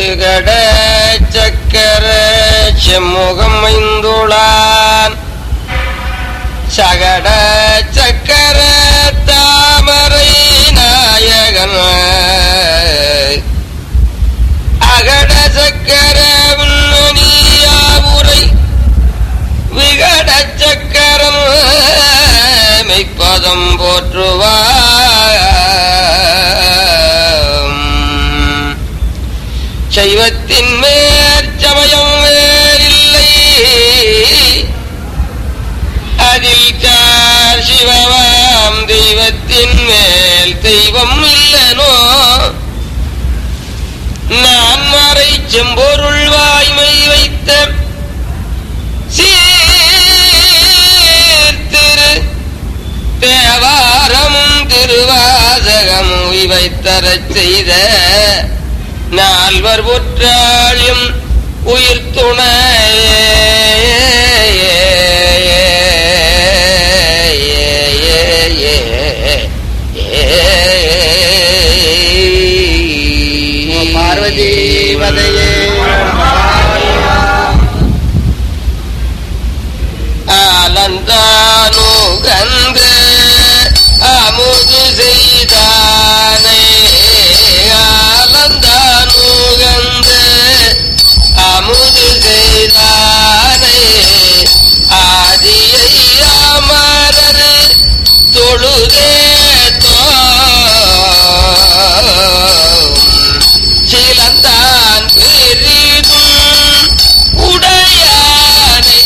சிகட சக்கர செம்முகம் ஐந்துளான் சகட சக்கர தாமரை நாயகன் அகட சக்கர உன்மணியாவுரை விகட சக்கரம் மெய்ப்பதம் போற்றுவாம் சைவத்தின் மேற்சமயம் வேறில்லை அதில் சார் சிவமாம் தெய்வத்தின் மேல் தெய்வம் இல்லனோ நான் மறை செம்பொருள் வாய்மை வைத்த சீர்திரு தேவாரமும் திருவாசகமும் வைத்தரச் செய்த நால்வர் புற்றாளியும் உயிர் துணை பார்வதி பதையே ஆலந்தானு கந்து அமுது செய்தானே ஆலந்தானு கந்து அமுது செய்தானே ஆதியை அமரர் தொழுதே சிலந்தான் பெரிதும் உடையானே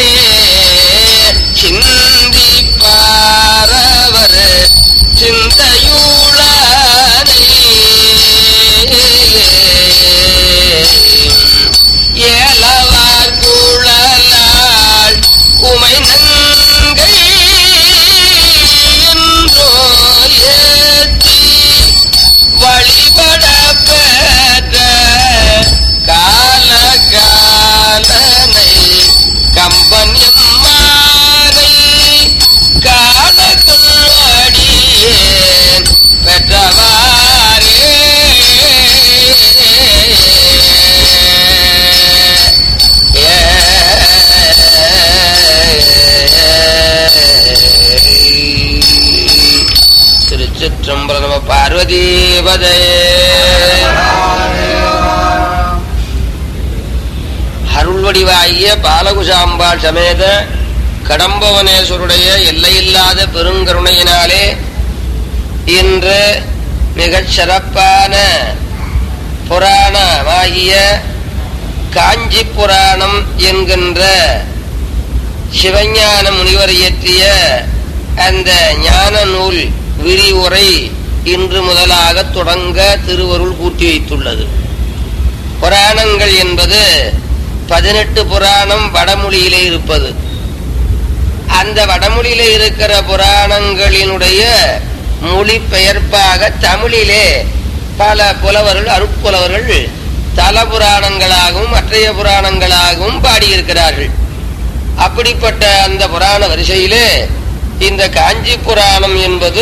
சிந்தி பாரவர் சிந்தையுளானே ஏலவார் குழலாள் உமை நங்கை என்றோ ஏத்தி வழிபட பெற்ற கால காலனை கம்பனின் மாலை கால கொள்வடியேன் பெற்றவாரே திருச்சிற்றம்பலம் நம பார்வதி அருள்வடிவாகிய பாலகுசாம்பாள் சமேத கடம்பவனேஸ்வருடைய எல்லையில்லாத பெருங்கருணையினாலே இன்று மிகச் சிறப்பான புராணமாகிய காஞ்சி புராணம் என்கின்ற சிவஞான முனிவர் இயற்றிய அந்த ஞான நூல் விரிவுரை இன்று முதலாக தொடங்க திருவருள் கூட்டி வைத்துள்ளது புராணங்கள் என்பது பதினெட்டு புராணம் வடமொழியிலே இருப்பது அந்த வடமொழியிலே இருக்கிற புராணங்களினுடைய மொழிபெயர்ப்பாக தமிழிலே பல புலவர்கள் அருட்புலவர்கள் தல புராணங்களாகவும் மற்றைய புராணங்களாகவும் பாடியிருக்கிறார்கள் அப்படிப்பட்ட அந்த புராண வரிசையிலே இந்த காஞ்சி புராணம் என்பது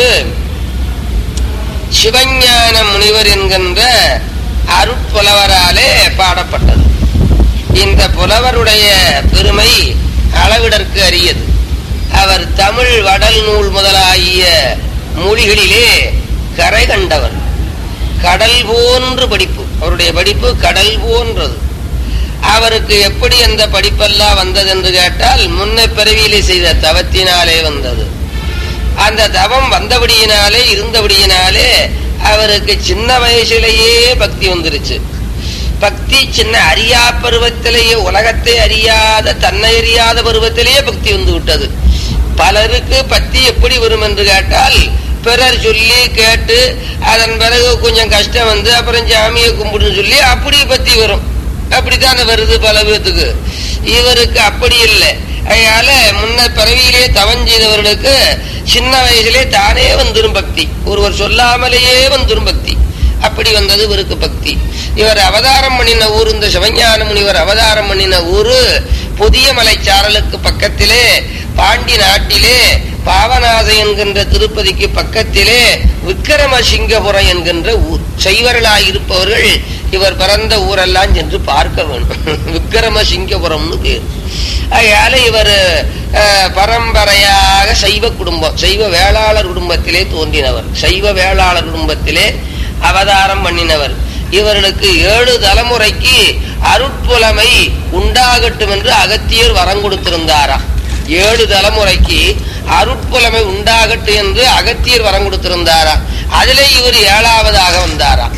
சிவஞான முனிவர் என்கின்ற அருட்புலவராலே பாடப்பட்டது இந்த புலவருடைய பெருமை அளவிடற்கு அரியது அவர் தமிழ் வடல் நூல் முதலாகிய மொழிகளிலே கரை கண்டவர் கடல் போன்று படிப்பு அவருடைய படிப்பு கடல் போன்றது அவருக்கு எப்படி அந்த படிப்பெல்லாம் வந்தது என்று கேட்டால் முன்ன பிறவியிலே செய்த தவத்தினாலே வந்தது அந்த தவம் வந்தபடியினாலே இருந்தபடியினாலே அவருக்கு சின்ன வயசுலேயே பக்தி வந்துருச்சு பக்தி சின்ன அறியா பருவத்திலேயே உலகத்தை அறியாத தன்னை அறியாத பருவத்திலேயே பக்தி வந்து விட்டது பலருக்கு பக்தி எப்படி வரும் என்று கேட்டால் பிறர் சொல்லி கேட்டு அதன் பிறகு கொஞ்சம் கஷ்டம் வந்து அப்புறம் சாமியை கும்பிடுன்னு சொல்லி அப்படி பக்தி வரும் அப்படித்தானே வருது பல பேத்துக்கு இவருக்கு அப்படி இல்லை அதனால முன்ன பிறவியிலே தவம் செய்தவர்களுக்கு சின்ன வயசுலே தானே வந்துரும் பக்தி ஒருவர் சொல்லாமலேயே வந்துரும் பக்தி அப்படி வந்தது இவருக்கு பக்தி இவர் அவதாரம் பண்ணின ஊர் இந்த சிவஞான முனிவர் அவதாரம் பண்ணின ஊரு புதிய மலைச்சாரலுக்கு பக்கத்திலே பாண்டி நாட்டிலே பாவநாத என்கின்ற திருப்பதிக்கு பக்கத்திலே விக்கிரமசிங்கபுரம் என்கின்ற ஊர் சைவர்களாய் இருப்பவர்கள் இவர் பிறந்த ஊரெல்லாம் சென்று பார்க்க வேண்டும் விக்கிரம சிங்கபுரம்னு பேர் அதனால இவர் அஹ், பரம்பரையாக சைவ குடும்பம் சைவ வேளாளர் குடும்பத்திலே தோன்றினவர் சைவ வேளாளர் குடும்பத்திலே அவதாரம் பண்ணினவர் இவர்களுக்கு ஏழு தலைமுறைக்கு அருட்புலமை உண்டாகட்டும் என்று அகத்தியர் வரம் கொடுத்திருந்தாராம் ஏழு தலைமுறைக்கு அருட்புலமை உண்டாகட்டும் என்று அகத்தியர் வரம் கொடுத்திருந்தாராம் அதிலே இவர் ஏழாவதாக வந்தாராம்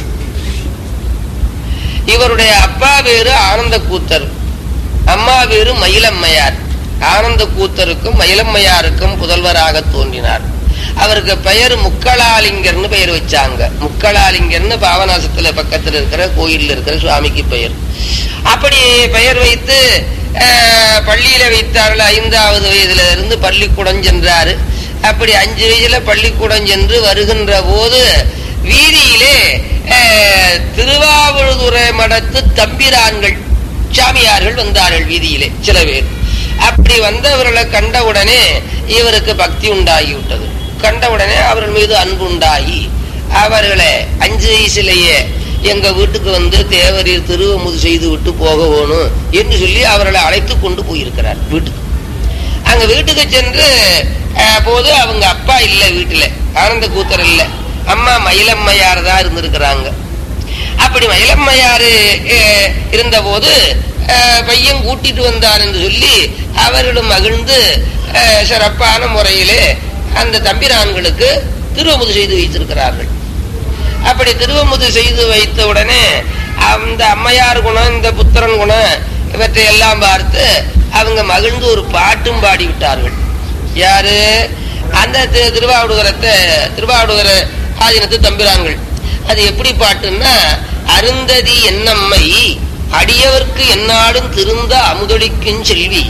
இவருடைய அப்பா பேரு ஆனந்த கூத்தர் அம்மா பேரு மயிலம்மையார் ஆனந்த கூத்தருக்கும் மயிலம்மையாருக்கும் புதல்வராக தோன்றினார் அவருக்கு பெயர் முக்களாலிங்கர்னு பெயர் வச்சாங்க முக்களாலிங்கர்னு பாவநாசத்துல பக்கத்துல இருக்கிற கோயில்ல இருக்கிற சுவாமிக்கு பெயர் அப்படி பெயர் வைத்து அஹ், பள்ளியில வைத்தார்கள் ஐந்தாவது வயதுல இருந்து பள்ளிக்கூடம் சென்றாரு அப்படி அஞ்சு வயசுல பள்ளிக்கூடம் சென்று வருகின்ற போது வீதியிலே அஹ், திருவாவூதுறை மடத்து தம்பிரான்கள் சாமியார்கள் வந்தார்கள் வீதியிலே சில பேர் அப்படி வந்தவர்களை கண்டவுடனே இவருக்கு பக்தி உண்டாகிவிட்டது கண்டவுடனே அவர்கள் மீது அன்பு உண்டாகி அவர்களை அஞ்சு வயசுலேயே எங்க வீட்டுக்கு வந்து தேவரீர் திருவமுது செய்து விட்டு போக வேணும் என்று சொல்லி அவர்களை அழைத்து கொண்டு போயிருக்கிறார் வீட்டுக்கு அங்க வீட்டுக்கு சென்று அஹ், போது அவங்க அப்பா இல்ல வீட்டுல ஆனந்த கூத்தர் இல்ல அம்மா மயிலம்மையார் தான் இருந்திருக்கிறாங்க அப்படி மயிலம்மையாரு அஹ், இருந்தபோது அஹ், பையன் கூட்டிட்டு வந்தான் என்று சொல்லி அவர்களும் மகிழ்ந்து அஹ், சிறப்பான முறையிலே அந்த தம்பிரான்களுக்கு திருவமுது செய்து வைத்திருக்கிறார்கள் அப்படி திருவமுது செய்து வைத்த உடனே அந்த அம்மையார் குணம் இந்த புத்திரன் குணம் இவற்றை எல்லாம் பார்த்து அவங்க மகிழ்ந்து ஒரு பாட்டும் பாடி விட்டார்கள் யாரு அந்த தி- திருவாவடுகரத்தை திருவாவடுகர ஆதீனத்து தம்பிரான்கள் அது எப்படி பாட்டுன்னா அருந்ததி என்னம்மை அடியவர்க்கு என்னாடும் திருந்த அமுதொழிக்கும் செல்வி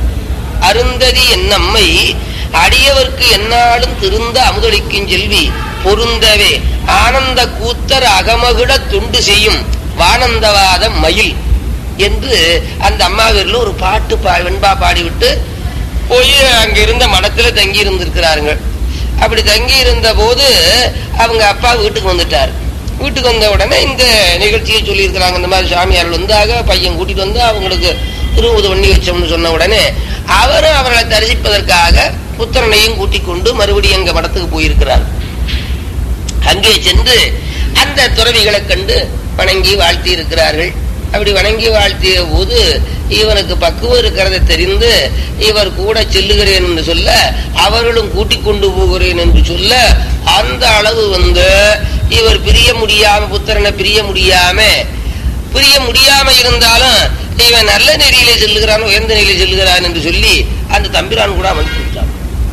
அருந்ததி என்னம்மை அடியவர்க்கு என்னாலும் திருந்த அமுதளிக்கும் செல்வி பொருந்தவே ஆனந்த கூத்தர் அகமகிட துண்டு செய்யும் வானந்தவாத மயில் என்று அந்த அம்மாவிரில் ஒரு பாட்டு பா வெண்பா பாடிவிட்டு போய் அங்க இருந்த மடத்துல தங்கி இருந்திருக்கிறாருங்க அப்படி தங்கி இருந்த போது அவங்க அப்பா வீட்டுக்கு வந்துட்டார் வீட்டுக்கு வந்த உடனே இந்த நிகழ்ச்சியை சொல்லியிருக்கிறாங்க இந்த மாதிரி சாமியார்கள் வந்தாக பையன் கூட்டிட்டு வந்து அவங்களுக்கு திருவுது பண்ணி வச்சோம்னு சொன்ன உடனே அவரும் அவர்களை தரிசிப்பதற்காக புத்திரனையும் கூட்டிக் கொண்டு மறுபடியும் எங்க மடத்துக்கு போயிருக்கிறார் அங்கே சென்று அந்த துறவிகளை கண்டு வணங்கி வாழ்த்தி இருக்கிறார்கள் அப்படி வணங்கி வாழ்த்திய போது இவனுக்கு பக்குவம் இருக்கிறதை தெரிந்து இவர் கூட செல்லுகிறேன் என்று சொல்ல அவர்களும் கூட்டிக் கொண்டு போகிறேன் என்று சொல்ல அந்த அளவு வந்து இவர் பிரிய முடியாம புத்திரனை பிரிய முடியாம பிரிய முடியாம இருந்தாலும் இவன் நல்ல நெறியிலே செல்லுகிறான் உயர்ந்த நெறியிலே செல்லுகிறான் என்று சொல்லி அந்த தம்பிரான் கூட அவன் விட்டான்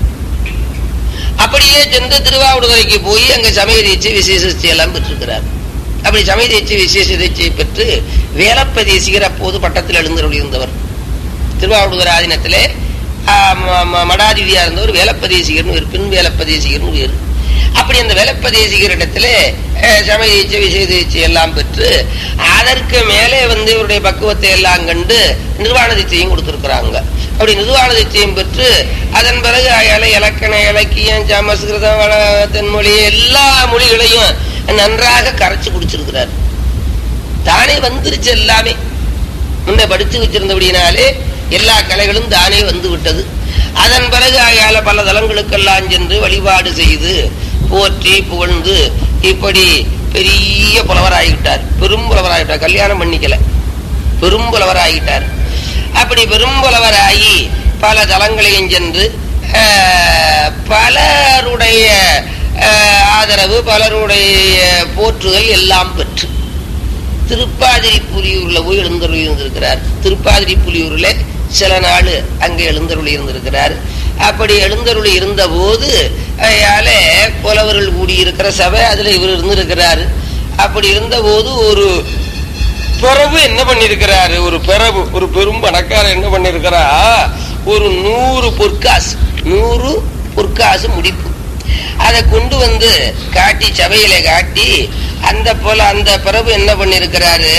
அப்படியே சென்று திருவாவூடுதுறைக்கு போய் அங்க சமய தீட்சை விசேஷத்தை எல்லாம் பெற்றிருக்கிறார் அப்படி சமய தீட்சை விசேஷ தீட்சையை பெற்று வேலப்பதேசிகர் அப்போது பட்டத்தில் எழுந்தருள் இருந்தவர் திருவாவூடுதுறை ஆதீனத்திலே ஆ, ம- ம- மடாதிபதியா இருந்தவர் வேலப்பதேசிகர்னு ஒரு பின் வேலப்பதேசிகர்னு வேறு அப்படி அந்த வேலப்பதேசிகரிடத்துல அஹ், சமய தீட்சை விசேஷ தீட்சை எல்லாம் பெற்று அதற்கு மேலே வந்து இவருடைய பக்குவத்தை எல்லாம் கண்டு நிர்வாண தீட்சையும் கொடுத்திருக்கிறாங்க அப்படி நிர்வாண தீட்சையும் பெற்று அதன் பிறகு அயல இலக்கண இலக்கியம் சமஸ்கிருதம் வள- தென்மொழி எல்லா மொழிகளையும் நன்றாக கரைச்சு குடிச்சிருக்கிறார் தானே வந்துருச்சு எல்லாமே முன்ன படித்து வச்சிருந்தபடியினாலே எல்லா கலைகளும் தானே வந்து விட்டது அதன் பிறகு ஆகையால பல தலங்களுக்கெல்லாம் சென்று வழிபாடு செய்து போற்றி புகழ்ந்து இப்படி பெரிய புலவராகிவிட்டார் பெரும் புலவராகிவிட்டார் கல்யாணம் பண்ணிக்கல பெரும் புலவராகிட்டார் அப்படி பெரும் புலவராகி பல தலங்களையும் சென்று ஆஹ், பலருடைய ஆஹ், ஆதரவு பலருடைய போற்றுதல் எல்லாம் பெற்று திருப்பாதிரி புலியூர்ல போய் எழுந்தருளி இருந்திருக்கிறார் திருப்பாதிரி புலியூர்ல சில நாள் அங்கே எழுந்தருளி இருந்திருக்கிறார் அப்படி எழுந்தருளி இருந்த போது அயால புலவர்கள் கூடியிருக்கிற சபை அதுல இவர் இருந்திருக்கிறாரு அப்படி இருந்த போது ஒரு பிறவு என்ன பண்ணிருக்கிறாரு ஒரு பிறவு ஒரு பெரும் பணக்காரர் என்ன பண்ணிருக்கிறா ஒரு நூறு பொற்காசு நூறு பொற்காசு முடிப்பு அதை கொண்டு வந்து காட்டி சபையில காட்டி அந்த போல அந்த பிரபு என்ன பண்ணிருக்கிறாரு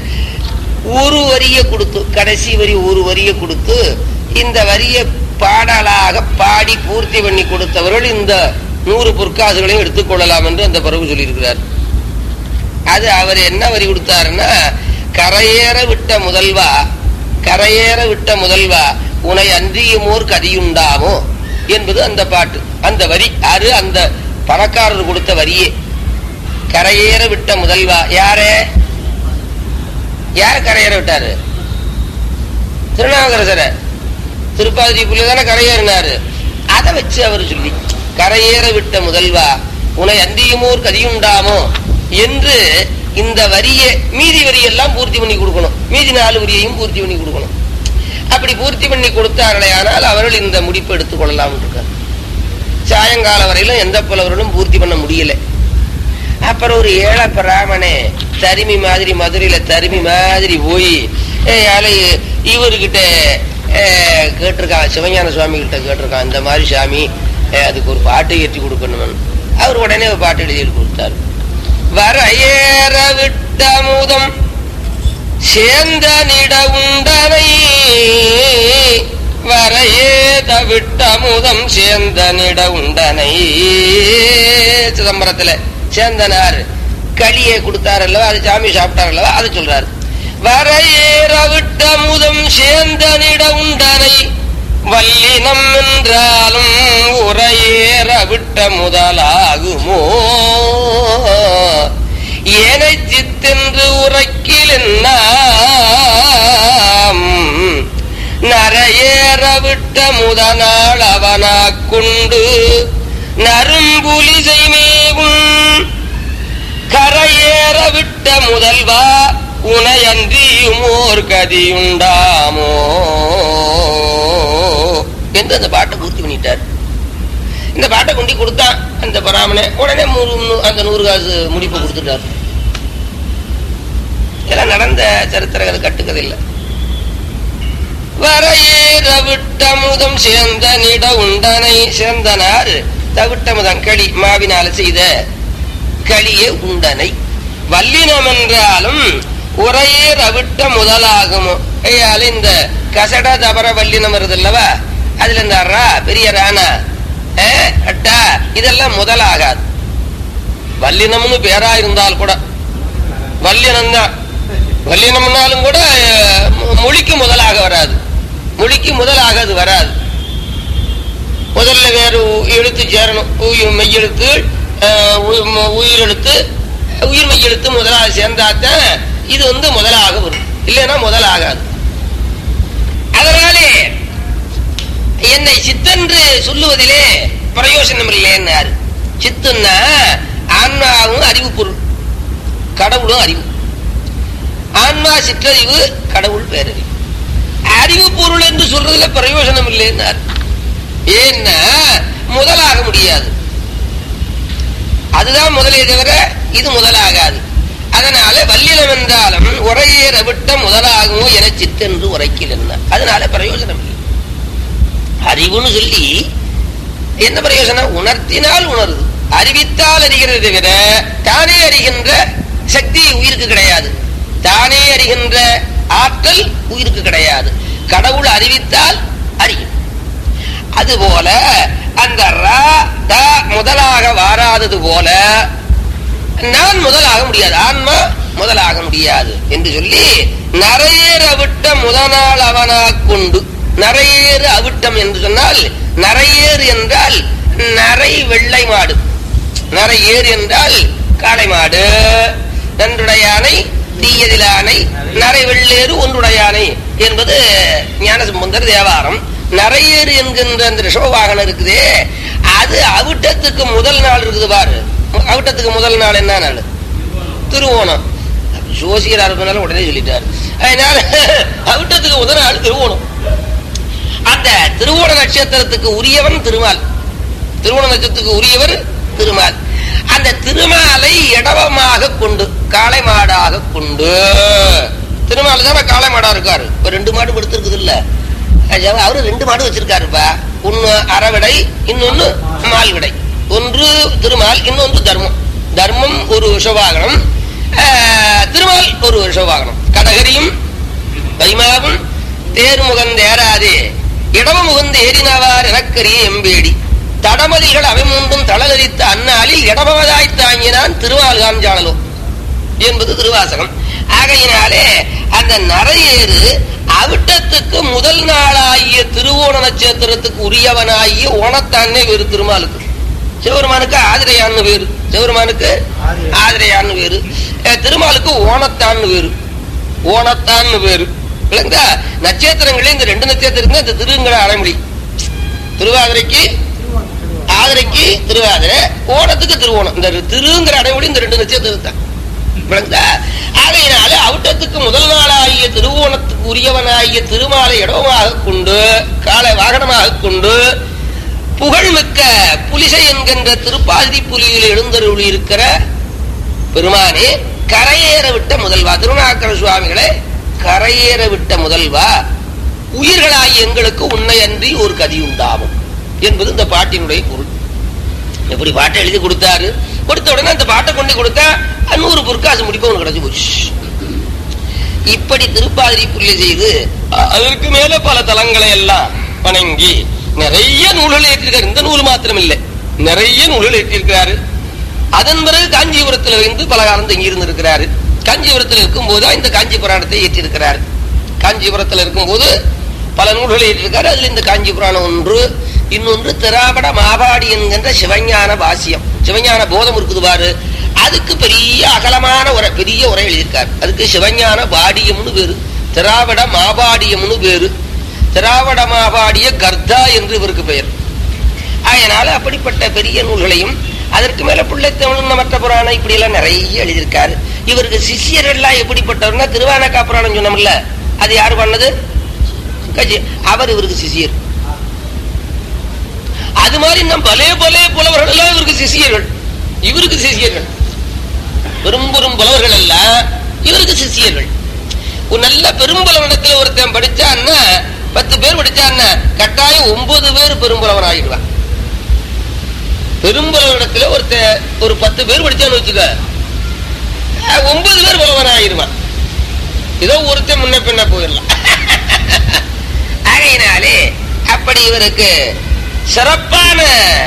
ஒரு வரிய கொடுத்து கடைசி வரி ஒரு வரிய கொடுத்து இந்த வரிய பாடலாக பாடி பூர்த்தி பண்ணி கொடுத்தவர்கள் இந்த நூறு பொற்காசுகளையும் எடுத்துக்கொள்ளலாம் என்று அந்த பிரபு சொல்லியிருக்கிறார் அது அவர் என்ன வரி கொடுத்தாருன்னா கரையேற விட்ட முதல்வா கரையேற விட்ட முதல்வா உனை அன்றியுமோர் கதியுண்டாமோ என்பது அந்த பாட்டு அந்த வரி அது அந்த பணக்காரர் கொடுத்த வரியே கரையேற விட்ட முதல்வா யாரே யார் கரையேற விட்டாரு திருநாவுக்கரசரை திருப்பாதிரி புள்ளி தானே கரையேறினாரு அதை வச்சு அவர் சொல்லி கரையேற விட்ட முதல்வா உனை அந்தியுமோர் கதியுண்டாமோ என்று இந்த வரியை மீதி வரியெல்லாம் பூர்த்தி பண்ணி கொடுக்கணும் மீதி நாலு வரியையும் பூர்த்தி பண்ணி கொடுக்கணும் அப்படி பூர்த்தி பண்ணி கொடுத்தார்களே ஆனால் அவர்கள் இந்த முடிப்பு எடுத்துக் கொள்ளலாம் இருக்கார் சாயங்கால வரையிலும் எந்த புலவர்களும் பூர்த்தி பண்ண முடியல அப்புறம் ஒரு ஏழை பிராமணே தருமி மாதிரி மதுரையில தருமி மாதிரி போய் ஏழை இவர்கிட்ட அஹ், கேட்டிருக்கான் சிவஞான சுவாமி கிட்ட கேட்டிருக்கான் இந்த மாதிரி சாமி அஹ், அதுக்கு ஒரு பாட்டு ஏற்றி கொடுக்கணும்னு அவர் உடனே ஒரு பாட்டு எழுதி கொடுத்தார் வரையேற விட்ட முதம் சேர்ந்த நிட உண்டனை வரையேத விட்ட முதம் சேர்ந்த நிட உண்டனை சிதம்பரத்துல சேந்தனார் களியை கொடுத்தார் அல்லவா அது சாமி சாப்பிட்டார் அல்லவா அதை சொல்றாரு வரையேற விட்ட முதம் சேர்ந்த நிட உண்டனை வல்லினம் என்றாலும் உரையேற விட்ட முதலாகுமோ ஏனை சித்தென்று உரைக்கில் நரையேற விட்ட முதநாள் அவனாக் கொண்டு நரும்புலிசை மேவும் கரையேற விட்ட முதல்வா உனையன்றியுமோர் கதியுண்டாமோ என்று அந்த பாட்டை பூர்த்தி பண்ணிட்டார் இந்த பாட்டை கொண்டு கொடுத்தான் அந்த பராமனை உடனே மூணு நூ- அந்த நூறு காசு முடிப்பு கொடுத்துட்டார் இதெல்லாம் நடந்த சரித்திர கதை கட்டுக்கதை இல்லை வரையேற விட்ட முதம் சேர்ந்த நிட உண்டனை சேர்ந்தனார் தவிட்ட முதம் களி மாவினால செய்த களியே உண்டனை வல்லினம் என்றாலும் உரையே ரவிட்ட முதலாகுமோ ஐயால இந்த கசட தபர வல்லினம் வருது அல்லவா அதுல இந்த ரா பெரிய ராணா ஏ, அட்டா இதெல்லாம் முதலாகாது வல்லினம்னு பேரா இருந்தால் கூட வல்லினம் தான் வல்லினம்னாலும் கூட அஹ், மொ- மொழிக்கு முதலாக வராது மொழிக்கு முதலாக அது வராது முதல்ல வேறு உ- எழுத்து சேரணும் உயிர் மெய்யெழுத்து அஹ், உ- ம- உயிரெழுத்து உயிர் மெய்யெழுத்து முதலாக சேர்ந்தாத்தான் இது வந்து முதலாக வரும் இல்லைன்னா முதலாகாது அதனாலே என்னை சித்தென்று சொல்லுவதிலே பிரயோசனம் இல்லைன்னாரு சித்துன்னா ஆன்மாவும் அறிவு பொருள் கடவுளும் அறிவு ஆன்மா சிற்றறிவு கடவுள் பேரறிவு அறிவு பொருள் என்று சொல்றதுல பிரயோஜனம் இல்லைன்னார் ஏன்னா முதலாக முடியாது அதுதான் முதலே தவிர இது முதலாகாது அதனால வல்லினம் என்றாலும் உரையேற விட்ட முதலாகுமோ என சித்தென்று உரைக்கில் அதனால பிரயோஜனம் இல்லை அறிவுன்னு சொல்லி என்ன பிரயோஜனம் உணர்த்தினால் உணருது அறிவித்தால் அறிகிறது தவிர தானே அறிகின்ற சக்தி உயிருக்கு கிடையாது தானே அறிகின்ற ஆற்றல் உயிருக்கு கிடையாது கடவுள் அறிவித்தால் அறியும் அதுபோல அந்த ரா த முதலாக வாராதது போல நான் முதலாக முடியாது ஆன்மா முதலாக முடியாது என்று சொல்லி நரையேற விட்ட முதநாள் அவனாக் கொண்டு நரையேறு அவிட்டம் என்று சொன்னால் நரையேறு என்றால் நரை வெள்ளை மாடு நரையேறு என்றால் காளை மாடு நன்றுடையானை தீயதிலானை நரை வெள்ளேறு ஒன்றுடையானை என்பது ஞானசம்பந்தர் தேவாரம் நரையேறு என்கின்ற அந்த ரிஷபவாகனம் இருக்குதே அது அவிட்டத்துக்கு முதல் நாள் இருக்குது பாரு அவிட்டத்துக்கு முதல் நாள் என்ன நாள் திருவோணம் ஜோசியரா இருப்பதனால உடனே சொல்லிட்டாரு அதனால அவிட்டத்துக்கு முதல் நாள் திருவோணம் அந்த திருவோண நட்சத்திரத்துக்கு உரியவன் திருமால் திருவோண நட்சத்திரத்துக்கு உரியவர் திருமால் அந்த திருமாலை இடவமாக கொண்டு காளை மாடாக கொண்டு திருமால் தானே காளை மாடா இருக்காரு இப்ப ரெண்டு மாடு படுத்திருக்குது இல்ல அதாவது அவரு ரெண்டு மாடு வச்சிருக்காருப்பா ஒன்னு அறவிடை இன்னொன்னு மால்விடை ஒன்று திருமால் இன்னொன்று தர்மம் தர்மம் ஒரு விஷவாகனம் ஆஹ், திருமால் ஒரு விஷவாகனம் கடகரியும் வைமாவும் தேர்முகன் தேராதே இடம முகந்து ஏறினவார் எனக்கரிய எம்பேடி தடமதிகள் அவை மூன்றும் தளலரித்த அந்நாளில் இடமவதாய் தாங்கினான் திருவால்கான் ஜானலோ என்பது திருவாசகம் ஆகையினாலே அந்த நரையேறு அவிட்டத்துக்கு முதல் நாளாகிய திருவோண நட்சத்திரத்துக்கு உரியவனாகிய ஓணத்தானே வேறு திருமாலுக்கு சிவருமானுக்கு ஆதிரையான்னு வேறு சிவருமானுக்கு ஆதிரையான்னு வேறு அஹ் திருமாலுக்கு ஓணத்தான்னு வேறு ஓணத்தான்னு வேறு விளங்குதா நட்சத்திரங்களே இந்த ரெண்டு நட்சத்திரம் தான் இந்த திருங்கிற அடைமொழி திருவாதிரைக்கு ஆதிரைக்கு திருவாதிரை ஓணத்துக்கு திருவோணம் இந்த திருங்கிற அடைமொழி இந்த ரெண்டு நட்சத்திரம் தான் விளங்குதா ஆகையினால அவுட்டத்துக்கு முதல் நாளாகிய திருவோணத்துக்கு உரியவனாகிய திருமாலை இடமாக கொண்டு காலை வாகனமாக கொண்டு புகழ்மிக்க புலிசை என்கின்ற திருப்பாதி புலியில் எழுந்தருளி இருக்கிற பெருமானே கரையேற விட்ட முதல்வா திருநாக்கர சுவாமிகளே கரையேற விட்ட முதல்வா உயிர்களாய் எங்களுக்கு உன்னை அன்றி ஒரு கதி உண்டாகும் என்பது இந்த பாட்டினுடைய பொருள் எப்படி பாட்டை எழுதி கொடுத்தாரு கொடுத்த உடனே அந்த பாட்டை கொண்டு கொடுத்தா நூறு பொற்காசு முடிப்பு அவனுக்கு கிடைச்சு போச்சு இப்படி திருப்பாதிரி புரிய செய்து அ- அதற்கு மேல பல தலங்களை எல்லாம் வணங்கி நிறைய நூல்கள் ஏற்றிருக்காரு இந்த நூல் மாத்திரம் இல்லை நிறைய நூல்கள் ஏற்றிருக்கிறாரு அதன் பிறகு காஞ்சிபுரத்தில் இருந்து பல காலம் தங்கி இருந்திருக்கிறாரு காஞ்சிபுரத்தில் இருக்கும்போது இந்த காஞ்சி புராணத்தை ஏற்றிருக்கிறார் காஞ்சிபுரத்தில் இருக்கும்போது பல நூல்களை ஏற்றிருக்காரு அதுல இந்த காஞ்சி புராணம் ஒன்று இன்னொன்று திராவிட மாபாடி என்கின்ற சிவஞான பாசியம் சிவஞான போதம் இருக்குது பாரு அதுக்கு பெரிய அகலமான உரை பெரிய உரை எழுதியிருக்காரு அதுக்கு சிவஞான பாடியம்னு பேரு திராவிட மாபாடியம்னு பேரு திராவிட மாபாடிய கர்தா என்று இவருக்கு பெயர் அதனால அப்படிப்பட்ட பெரிய நூல்களையும் அதற்கு மேல பிள்ளைத்தமிழ் மற்ற புராணம் இப்படி எல்லாம் நிறைய எழுதியிருக்காரு இவருக்கு சிஷியர்கள்லாம் எப்படிப்பட்டவர்னா திருவானக்கா புராணம் சொன்னோம்ல அது யாரு பண்ணது கஜி அவர் இவருக்கு சிஷியர் அது மாதிரி நம் பலே பலே புலவர்கள் எல்லாம் இவருக்கு சிஷியர்கள் இவருக்கு சிஷியர்கள் பெரும் பெரும் புலவர்கள் எல்லாம் இவருக்கு சிஷியர்கள் ஒரு நல்ல பெரும்புலவனத்துல ஒருத்தன் படிச்சான்னா பத்து பேர் படிச்சான்னா கட்டாயம் ஒன்பது பேர் பெரும்புலவன் ஆகிடுவான் பெரும்புலவனத்துல ஒருத்த ஒரு பத்து பேர் படிச்சான்னு வச்சுக்க அஹ், ஒன்பது பேர் புலவன் ஆகிடுவான் ஏதோ ஒருத்தன் முன்ன பின்ன போயிடலாம் ஆகையினாலே அப்படி இவருக்கு சிறப்பான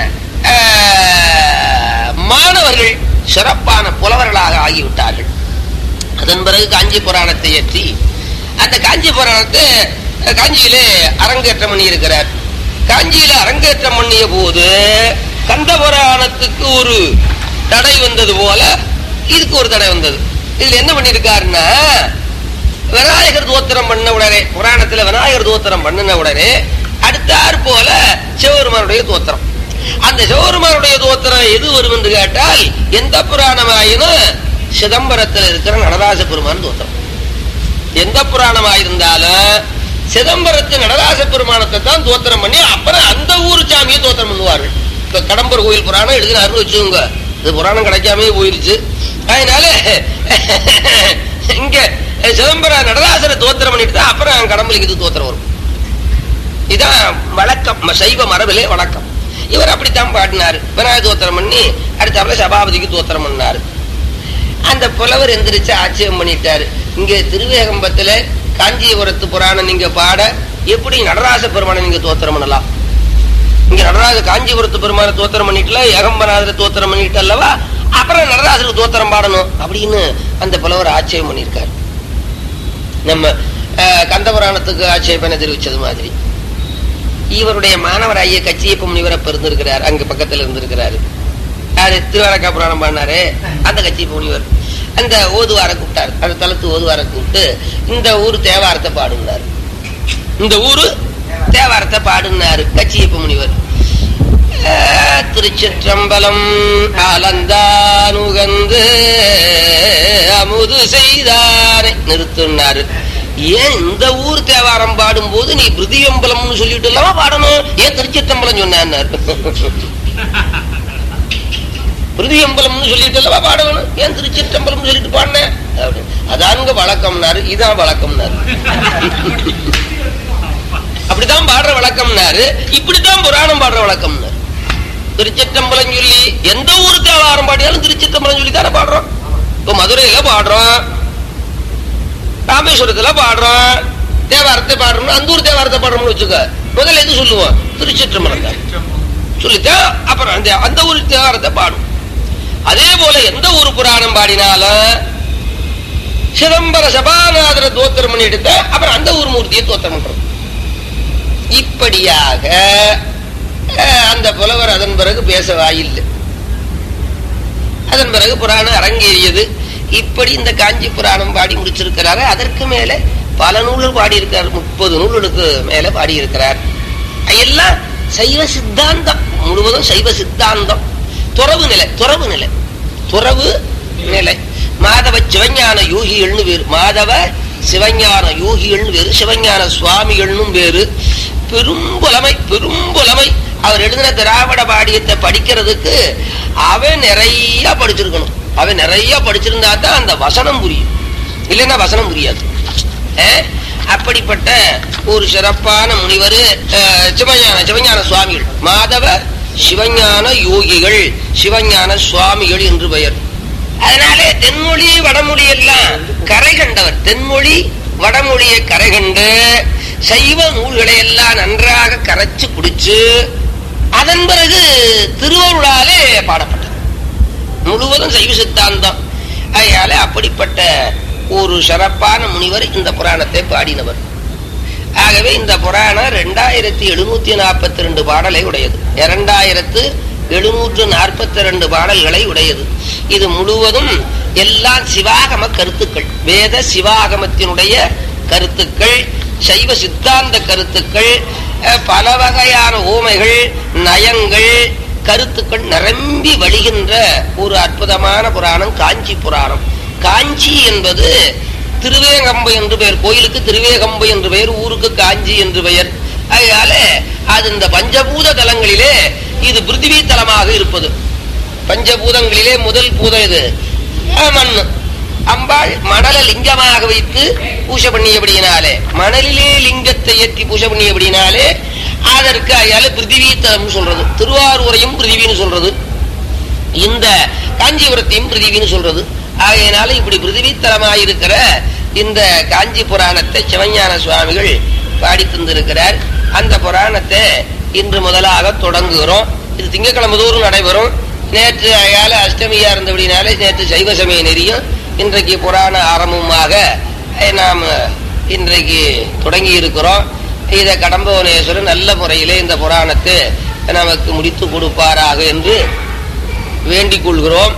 அஹ், மாணவர்கள் சிறப்பான புலவர்களாக ஆகிவிட்டார்கள் அதன் பிறகு காஞ்சி புராணத்தை ஏற்றி அந்த காஞ்சி புராணத்தை அஹ், காஞ்சியிலே அரங்கேற்றம் பண்ணி இருக்கிறார் காஞ்சியில அரங்கேற்றம் பண்ணிய போது கந்த புராணத்துக்கு ஒரு தடை வந்தது போல இதுக்கு ஒரு தடை வந்தது இதுல என்ன பண்ணிருக்காருன்னா விநாயகர் தோத்திரம் பண்ண உடனே புராணத்துல விநாயகர் தோத்திரம் பண்ணின உடனே அடுத்தாற் போல சிவபெருமானுடைய தோத்திரம் அந்த சிவபெருமானுடைய தோத்திரம் எது வரும் என்று கேட்டால் எந்த புராணமாயினும் சிதம்பரத்தில் இருக்கிற நடராஜ பெருமான் தோத்திரம் எந்த புராணமாயிருந்தாலும் சிதம்பரத்து நடராஜ பெருமானத்தை தான் தோத்திரம் பண்ணி அப்புறம் அந்த ஊர் சாமியை தோத்திரம் பண்ணுவார்கள் இப்ப கடம்பூர் கோயில் புராணம் எழுதினாருன்னு வச்சுக்கோங்க இது புராணம் கிடைக்காமே போயிருச்சு அதனால இங்க சிதம்பரம் நடராசரை தோத்திரம் பண்ணிட்டு தான் அப்புறம் கடம்புலிக்கு இது தோத்திரம் வரும் இதான் வழக்கம் ம- சைவ மரபிலே வழக்கம் இவர் அப்படித்தான் பாடினாரு விநாயகர் தோத்திரம் பண்ணி அடுத்தாப்புல சபாபதிக்கு தோத்திரம் பண்ணாரு அந்த புலவர் எந்திரிச்சு ஆட்சேபம் பண்ணிட்டாரு இங்க திருவேகம்பத்துல காஞ்சிபுரத்து புராணம் நீங்க பாட எப்படி நடராச பெருமானை நீங்க தோத்திரம் பண்ணலாம் இங்க நடராஜ காஞ்சிபுரத்து பெருமான தோத்திரம் பண்ணிட்டுல ஏகம்பநாதரை தோத்திரம் பண்ணிட்டு அல்லவா அப்புறம் நடராசருக்கு தோத்திரம் பாடணும் அப்படின்னு அந்த புலவர் ஆட்சேபம் பண்ணியிருக்காரு நம்ம அஹ், கந்த புராணத்துக்கு ஆட்சேபனை தெரிவிச்சது மாதிரி இவருடைய மாணவராகிய கச்சியப்ப முனிவர் அப்ப இருந்திருக்கிறார் அங்க பக்கத்துல இருந்திருக்கிறாரு யாரு திருவாரக்கா புராணம் பாடினாரு அந்த கச்சியப்ப முனிவர் அந்த ஓதுவார கூப்பிட்டார் அந்த தளத்து ஓதுவார கூப்பிட்டு இந்த ஊர் தேவாரத்தை பாடுனாரு இந்த ஊரு தேவாரத்தை பாடுனாரு கச்சியப்ப முனிவர் அஹ், திருச்சிற்றம்பலம் அலந்தானுகந்து அமுது செய்தாரை நிறுத்தினாரு ஏன் இந்த ஊர் தேவாரம் பாடும்போது நீ பிருதியம்பலம்னு சொல்லிட்டு இல்லாம பாடணும் ஏன் திருச்சிற்றம்பலம் சொன்னார் பிருதியம்பலம்னு சொல்லிட்டு அல்லவா பாடணும் ஏன் திருச்சிற்றம்பலம்னு சொல்லிட்டு பாடினேன் அப்படின்னு. அதானுங்க வழக்கம்னாரு இதான் வழக்கம்னாரு அப்படித்தான் பாடுற வழக்கம்னாரு இப்படித்தான் புராணம் பாடுற வழக்கம்னாரு திருச்சிற்றம்பலம் சொல்லி எந்த ஊர் தேவாரம் பாடினாலும் திருச்சிற்றம்பலம் சொல்லி தானே பாடுறோம் இப்ப மதுரையில பாடுறோம் ராமேஸ்வரத்துல பாடுறோம் தேவாரத்தை பாடுறோம் அந்த ஊர் தேவாரத்தை பாடுறோம்னு வச்சுக்க முதல்ல எது சொல்லுவோம் திருச்சிற்றம்பலம் தான் சொல்லித்தான் அப்புறம் அந்த அந்த ஊர் தேவாரத்தை பாடும் அதே போல எந்த ஊர் புராணம் பாடினாலும் சிதம்பர சபாநாதர தோத்திரம் பண்ணி எடுத்த அப்புறம் அந்த ஒரு மூர்த்தியை தோத்திரம் பண்றது இப்படியாக அஹ், அந்த புலவர் அதன் பிறகு பேச வாயில்லை அதன் பிறகு புராணம் அரங்கேறியது இப்படி இந்த காஞ்சி புராணம் பாடி முடிச்சிருக்கிறாரு அதற்கு மேலே பல நூல்கள் பாடியிருக்கிறார் முப்பது நூல்களுக்கு மேல பாடியிருக்கிறார் எல்லாம் சைவ சித்தாந்தம் முழுவதும் சைவ சித்தாந்தம் துறவு நிலை துறவு நிலை துறவு நிலை மாதவ சிவஞான யோகிகள்னு வேறு மாதவ சிவஞான யோகிகள்னு வேறு சிவஞான சுவாமிகள்னும் வேறு பெரும்புலமை பெரும்புலமை அவர் எழுதின திராவிட பாடியத்தை படிக்கிறதுக்கு அவன் நிறைய படிச்சிருக்கணும் அவன் நிறைய படிச்சிருந்தா தான் அந்த வசனம் புரியும் இல்லைன்னா வசனம் புரியாது அஹ், அப்படிப்பட்ட ஒரு சிறப்பான முனிவர் அஹ், சிவஞான சிவஞான சுவாமிகள் மாதவ சிவஞான யோகிகள் சிவஞான சுவாமிகள் என்று பெயர் அதனாலே தென்மொழி வடமொழி எல்லாம் கரை கண்டவர் தென்மொழி வடமொழியை கரை கண்டு சைவ நூல்களை எல்லாம் நன்றாக கரைச்சு குடிச்சு அதன் பிறகு திருவருளாலே பாடப்பட்டது முழுவதும் சைவ சித்தாந்தம் அதனால அப்படிப்பட்ட ஒரு சிறப்பான முனிவர் இந்த புராணத்தை பாடினவர் ஆகவே இந்த புராணம் ரெண்டாயிரத்தி எழுநூத்தி நாற்பத்தி ரெண்டு பாடலை உடையது இரண்டாயிரத்து எழுநூற்று நாற்பத்தி ரெண்டு பாடல்களை உடையது இது முழுவதும் எல்லாம் சிவாகம கருத்துக்கள் வேத சிவாகமத்தினுடைய கருத்துக்கள் சைவ சித்தாந்த கருத்துக்கள் அஹ், பல வகையான ஊமைகள் நயங்கள் கருத்துக்கள் நிரம்பி வழிகின்ற ஒரு அற்புதமான புராணம் காஞ்சி புராணம் காஞ்சி என்பது திருவேகம்பு என்று பெயர் கோயிலுக்கு திருவேகம்பு என்று பெயர் ஊருக்கு காஞ்சி என்று பெயர் அதனால அது இந்த பஞ்சபூத தலங்களிலே இது பிருத்திவி தலமாக இருப்பது பஞ்சபூதங்களிலே முதல் பூதம் இது அஹ், மண்ணு அம்பாள் மணலை லிங்கமாக வைத்து பூஜை பண்ணியபடியினாலே மணலிலே லிங்கத்தை ஏற்றி பூஜை பண்ணியபடியினாலே அதற்கு அயால பிருத்திவி தலம் சொல்றது திருவாரூரையும் பிருத்திவின்னு சொல்றது இந்த காஞ்சிபுரத்தையும் பிருத்திவின்னு சொல்றது ஆகையினால இப்படி பிருத்திவி தலமாயிருக்கிற இந்த காஞ்சி புராணத்தை சிவஞான சுவாமிகள் பாடி தந்திருக்கிறார் அந்த புராணத்தை இன்று முதலாக தொடங்குகிறோம் இது திங்கட்கிழமை தோறும் நடைபெறும் நேற்று அயால அஷ்டமியா இருந்தபடினாலே நேற்று சைவ சமய நெறியும் இன்றைக்கு புராண ஆரம்பமாக அஹ், நாம் இன்றைக்கு தொடங்கி இருக்கிறோம் இதை கடம்பவனேஸ்வரர் நல்ல முறையிலே இந்த புராணத்தை நமக்கு முடித்து கொடுப்பாராக என்று வேண்டிக் கொள்கிறோம்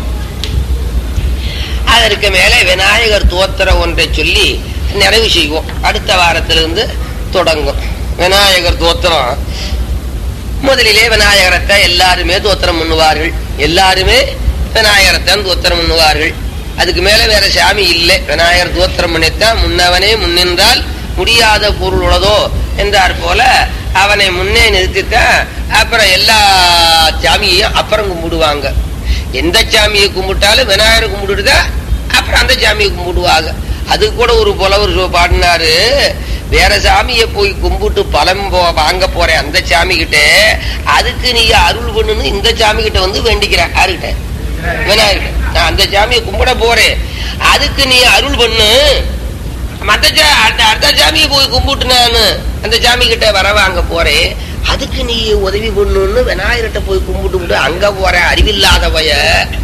அதற்கு மேலே விநாயகர் தோத்திரம் ஒன்றை சொல்லி நிறைவு செய்வோம் அடுத்த வாரத்திலிருந்து தொடங்கும் விநாயகர் தோத்திரம் முதலிலே விநாயகரத்தை எல்லாருமே தோத்திரம் பண்ணுவார்கள் எல்லாருமே விநாயகரத்தான் தோத்திரம் பண்ணுவார்கள் அதுக்கு மேல வேற சாமி இல்லை விநாயகர் தோத்திரம் பண்ணித்தான் முன்னவனே முன்னின்றால் முடியாத பொருள் உள்ளதோ என்றார் போல அவனை முன்னே நிறுத்தித்தான் அப்புறம் எல்லா சாமியையும் அப்புறம் கும்பிடுவாங்க எந்த சாமியை கும்பிட்டாலும் விநாயகர் கும்பிட்டுட்டா அப்புறம் அந்த சாமியை கும்பிடுவாங்க அது கூட ஒரு புலவர் சொ- பாடினாரு வேற சாமியை போய் கும்பிட்டு பலம் போ வாங்க போறேன் அந்த சாமி கிட்ட அதுக்கு நீ அருள் பண்ணுன்னு இந்த சாமி கிட்ட வந்து வேண்டிக்கிறேன் யாருகிட்ட விநாயகர் நான் அந்த சாமியை கும்பிட போறேன் அதுக்கு நீ அருள் பண்ணு மத்த சா- அந்த அடுத்த சாமியை போய் கும்பிட்டு நான் அந்த சாமி கிட்ட வர வாங்க போறேன் அதுக்கு நீ உதவி பண்ணுன்னு விநாயகர்கிட்ட போய் கும்பிட்டு விட்டு அங்க போறேன் அறிவில்லாத பய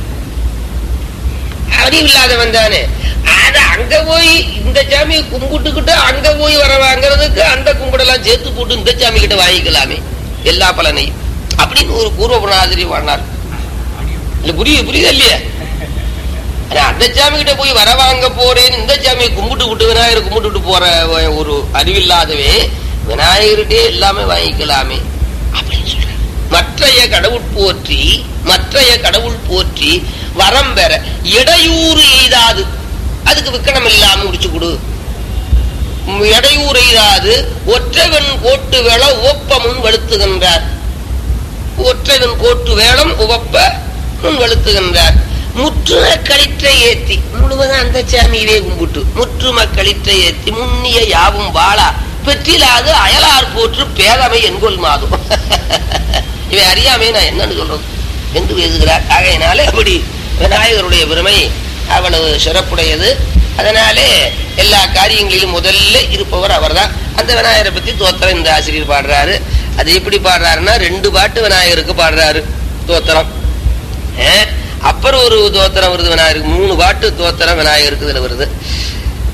அறிவில்லாதவன் தானே அது அங்க போய் இந்த சாமியை கும்பிட்டுக்கிட்டு அங்க போய் வர வாங்குறதுக்கு அந்த கும்பிடெல்லாம் சேர்த்து போட்டு இந்த சாமி கிட்ட வாங்கிக்கலாமே எல்லா பலனையும் அப்படின்னு ஒரு பூர்வபுராதிரி பண்ணார் இல்ல புரியுது புரியுதா இல்லையா ஆனா அந்த சாமி கிட்ட போய் வர வாங்க போறேன்னு இந்த சாமியை கும்பிட்டு விட்டு விநாயகர் கும்பிட்டு விட்டு போற ஒ- ஒரு அறிவில்லாதவே விநாயகர்கிட்டே எல்லாமே வாங்கிக்கலாமே அப்படின்னு சொல்றாரு மற்றைய கடவுள் போற்றி மற்றைய கடவுள் போற்றி வரம் பெற இடையூறு எய்தாது அதுக்கு விக்கணம் இல்லாம முடிச்சு கொடு உம், இடையூறு எய்தாது ஒற்றவன் கோட்டு வேள ஓப்ப முன் வலுத்துகின்றார் ஒற்றவன் கோட்டு வேளம் உவப்ப முன் வலுத்துகின்றார் முற்றும களிற்றை ஏத்தி முழுவதும் அந்த சாமியவே கும்பிட்டு முற்றும களிற்றை ஏத்தி முன்னிய யாவும் வாழா பெற்றிலாது அயலார் போற்று பேதமை என்கொள் மாதும் இவை அறியாமே நான் என்னன்னு சொல்றது என்று பேசுகிறார் ஆகையினாலே அப்படி விநாயகருடைய பெருமை அவ்வளவு சிறப்புடையது அதனாலே எல்லா காரியங்களிலும் முதல்ல இருப்பவர் அவர்தான் அந்த விநாயகரை பத்தி தோத்திரம் இந்த ஆசிரியர் பாடுறாரு அது எப்படி பாடுறாருன்னா ரெண்டு பாட்டு விநாயகருக்கு பாடுறாரு தோத்திரம் அஹ், அப்புறம் ஒரு தோத்திரம் வருது விநாயகருக்கு மூணு பாட்டு தோத்திரம் விநாயகருக்கு இதுல வருது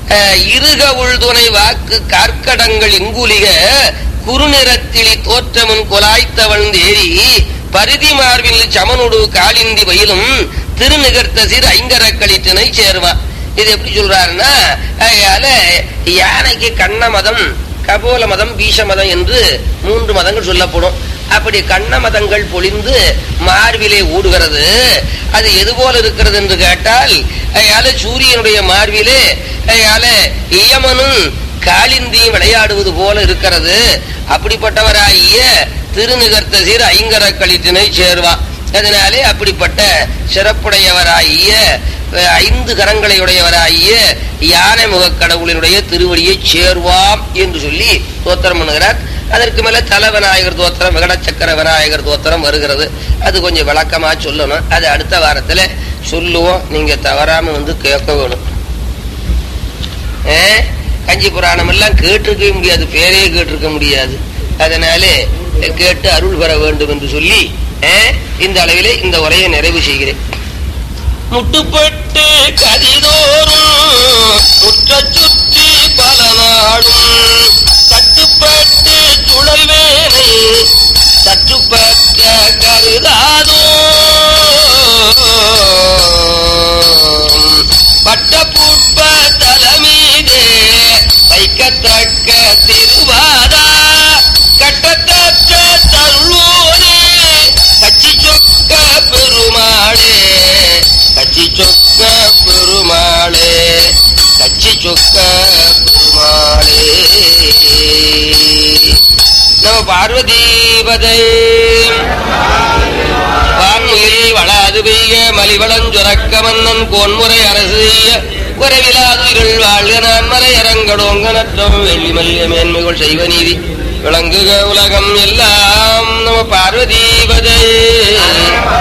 அஹ், இருக உள்துணை வாக்கு கார்க்கடங்கள் இங்குலிக குறுநிறத்திளி தோற்றமுன் கொலாய்த்தவன் தேரி பரிதி மார்பில் சமனுடு காலிந்தி வயிலும் திருநிகர்த்த சிறு ஐங்கரக்களித்தினை சேர்வான் இது எப்படி சொல்றாருன்னா அதனால யானைக்கு கண்ண மதம் கபோல மதம் பீஷ மதம் என்று மூன்று மதங்கள் சொல்லப்படும் அப்படி கண்ண மதங்கள் பொழிந்து மார்பிலே ஊடுகிறது அது எது போல இருக்கிறது என்று கேட்டால் அதனால சூரியனுடைய மார்பிலே அதனால இயமனும் காளிந்தியும் விளையாடுவது போல இருக்கிறது அப்படிப்பட்டவராகிய திருநிகர்த்த சீர் ஐங்கர களித்தினை சேர்வான் அதனாலே அப்படிப்பட்ட சிறப்புடையவராகிய அஹ், ஐந்து கரங்களை உடையவராகிய யானை முகக் கடவுளினுடைய திருவடியை சேர்வாம் என்று சொல்லி தோத்திரம் பண்ணுகிறார் அதற்கு மேல தல விநாயகர் தோத்திரம் விகடச்சக்கர விநாயகர் தோத்திரம் வருகிறது அது கொஞ்சம் விளக்கமா சொல்லணும் அது அடுத்த வாரத்துல சொல்லுவோம் நீங்க தவறாம வந்து கேட்க வேணும் ஏ? கஞ்சி புராணம் எல்லாம் கேட்டிருக்கவே முடியாது பேரே கேட்டிருக்க முடியாது அதனாலே கேட்டு அருள் பெற வேண்டும் என்று சொல்லி ஏ, இந்த அளவிலே இந்த உரையை நிறைவு செய்கிறேன் முட்டுப்பட்டு கதிதோறும் முற்ற சுற்றி பல நாடும் கட்டுப்பட்டு சுழல்வேனை சற்றுப்பற்ற கருதாதோ பட்ட புட்ப தலைமீதே வைக்கத்தக்க திருவாதா கட்டத்தக்க தருளோனே கச்சி சொக்க பெருமாளே கச்சி சொக்க பெருமாளே கச்சி சொக்க பெருமாளே நம பார்வதீபதை வான்முகில் வளாது பெய்ய மலிவளஞ்சுரக்க மன்னன் கோன்முறை அரசு செய்ய குறைவிலாதுகள் வாழ்க நான் மலை அரங்கடோங்க நற்றம் வெள்ளி மல்லிய மேன்மைகள் செய்வ நீதி விளங்குக உலகம் எல்லாம் நம பார்வதீபதே